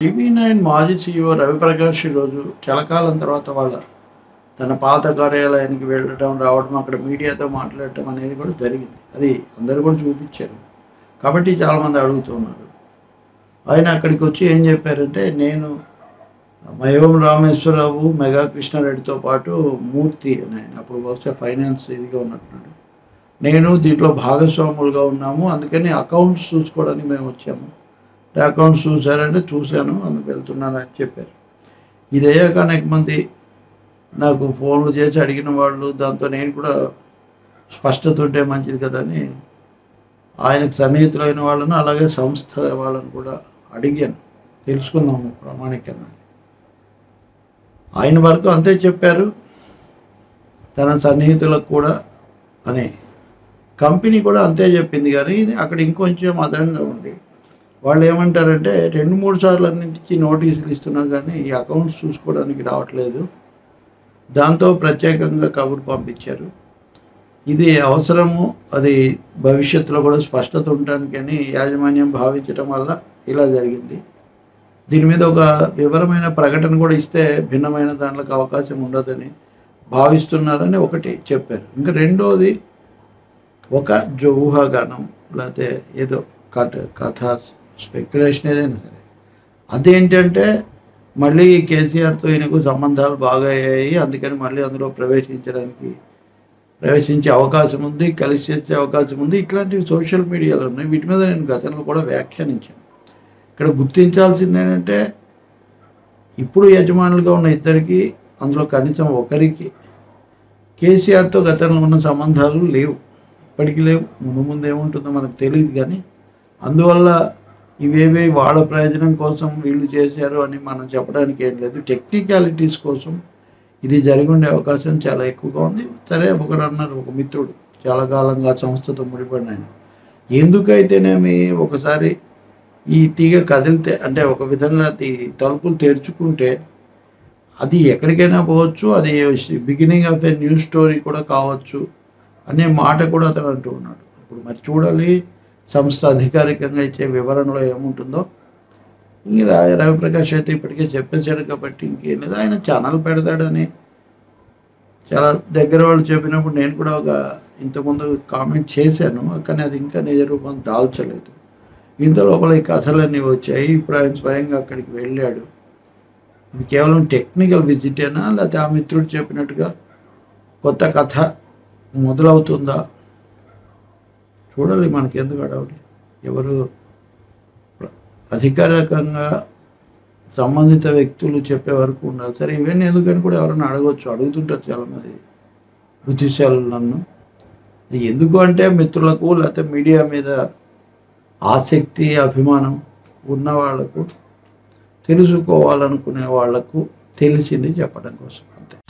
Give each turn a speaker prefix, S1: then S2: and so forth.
S1: TV nine మాజీ CEO Ravi Prakash ఈరోజు చాలా కాలం తర్వాత వాళ్ళ తన పాత కార్యాలయానికి వెళ్ళడం రావడం అక్కడ మీడియాతో మాట్లాడటం అనేది కూడా జరిగింది అది అందరూ కూడా చూపించారు కాబట్టి చాలామంది అడుగుతున్నారు ఆయన అక్కడికి వచ్చి ఏం చెప్పారంటే నేను మయోం రామేశ్వరరావు మెగా కృష్ణారెడ్డితో పాటు మూర్తి అని ఆయన అప్పుడు బహుశా ఫైనాన్స్ ఇదిగా ఉన్నట్టున్నాడు నేను దీంట్లో భాగస్వాములుగా ఉన్నాము అందుకని అకౌంట్స్ చూసుకోవడానికి మేము వచ్చాము అంటే అకౌంట్స్ చూసారంటే చూశాను అందుకు వెళ్తున్నాను అని చెప్పారు ఇది అయ్యాక అనేక మంది నాకు ఫోన్లు చేసి అడిగిన వాళ్ళు దాంతో నేను కూడా స్పష్టత ఉంటే మంచిది కదా అని ఆయనకు సన్నిహితులైన వాళ్ళను అలాగే సంస్థ వాళ్ళని కూడా అడిగాను తెలుసుకుందాము ప్రామాణికంగా ఆయన వరకు అంతే చెప్పారు తన సన్నిహితులకు కూడా అని కంపెనీ కూడా అంతే చెప్పింది కానీ ఇది అక్కడ ఇంకొంచెం అదనంగా ఉంది వాళ్ళు ఏమంటారంటే రెండు మూడు సార్లు అన్నింటికి నోటీసులు ఇస్తున్నా కానీ ఈ అకౌంట్స్ చూసుకోవడానికి రావట్లేదు దాంతో ప్రత్యేకంగా కబురు పంపించారు ఇది అవసరము అది భవిష్యత్తులో కూడా స్పష్టత ఉండటానికని యాజమాన్యం భావించడం వల్ల ఇలా జరిగింది దీని మీద ఒక వివరమైన ప్రకటన కూడా ఇస్తే భిన్నమైన దాంట్లోకి అవకాశం ఉండదని భావిస్తున్నారని ఒకటి చెప్పారు ఇంకా రెండోది ఒక జో ఊహాగానం లేకపోతే ఏదో కథ కథ స్పెక్యులేషన్ ఏదైనా సరే అదేంటంటే మళ్ళీ కేసీఆర్తో ఈయనకు సంబంధాలు బాగా అయ్యాయి అందుకని మళ్ళీ అందులో ప్రవేశించడానికి ప్రవేశించే అవకాశం ఉంది కలిసి చేసే అవకాశం ఉంది ఇట్లాంటివి సోషల్ మీడియాలో ఉన్నాయి వీటి మీద నేను గతంలో కూడా వ్యాఖ్యానించాను ఇక్కడ గుర్తించాల్సింది ఏంటంటే ఇప్పుడు యజమానులుగా ఉన్న ఇద్దరికి అందులో కనీసం ఒకరికి కేసీఆర్తో గతంలో ఉన్న సంబంధాలు లేవు ఇప్పటికీ లేవు ముందు ముందు ఏముంటుందో మనకు తెలియదు కానీ అందువల్ల ఇవేవి వాళ్ళ ప్రయోజనం కోసం వీళ్ళు చేశారు అని మనం చెప్పడానికి ఏం లేదు టెక్నికాలిటీస్ కోసం ఇది జరిగి ఉండే అవకాశం చాలా ఎక్కువగా ఉంది సరే ఒకరు అన్నారు ఒక మిత్రుడు చాలా కాలంగా ఆ సంస్థతో ముడిపడిన ఆయన ఎందుకైతేనేమి ఒకసారి ఈ తీగ కదిలితే అంటే ఒక విధంగా అది తలుపులు తెరుచుకుంటే అది ఎక్కడికైనా పోవచ్చు అది beginning of a new story కూడా కావచ్చు అనే మాట కూడా అతను అంటూ ఉన్నాడు ఇప్పుడు మరి చూడాలి సంస్థ అధికారికంగా ఇచ్చే వివరణలో ఏముంటుందో ఇంక రా రవిప్రకాష్ అయితే ఇప్పటికే చెప్పేశాడు కాబట్టి ఇంకేం లేదు ఆయన ఛానల్ పెడతాడని చాలా దగ్గర వాళ్ళు చెప్పినప్పుడు నేను కూడా ఒక ఇంతకుముందు కామెంట్ చేశాను కానీ అది ఇంకా నిజ రూపం దాల్చలేదు ఇంత లోపల ఈ కథలన్నీ వచ్చాయి ఇప్పుడు ఆయన స్వయంగా అక్కడికి వెళ్ళాడు ఇది కేవలం టెక్నికల్ విజిటేనా లేకపోతే ఆ మిత్రుడు చెప్పినట్టుగా కొత్త కథ మొదలవుతుందా చూడాలి మనకి ఎందుకు అడవడి ఎవరు అధికారికంగా సంబంధిత వ్యక్తులు చెప్పే వరకు ఉండాలి సరే ఇవన్నీ ఎందుకని కూడా ఎవరైనా అడగవచ్చు అడుగుతుంటారు చాలామంది బుద్ధిశాలు నన్ను ఇది ఎందుకు అంటే మిత్రులకు లేకపోతే మీడియా మీద ఆసక్తి అభిమానం ఉన్న వాళ్లకు తెలుసుకోవాలనుకునే వాళ్లకు తెలిసింది చెప్పడం కోసం అంతే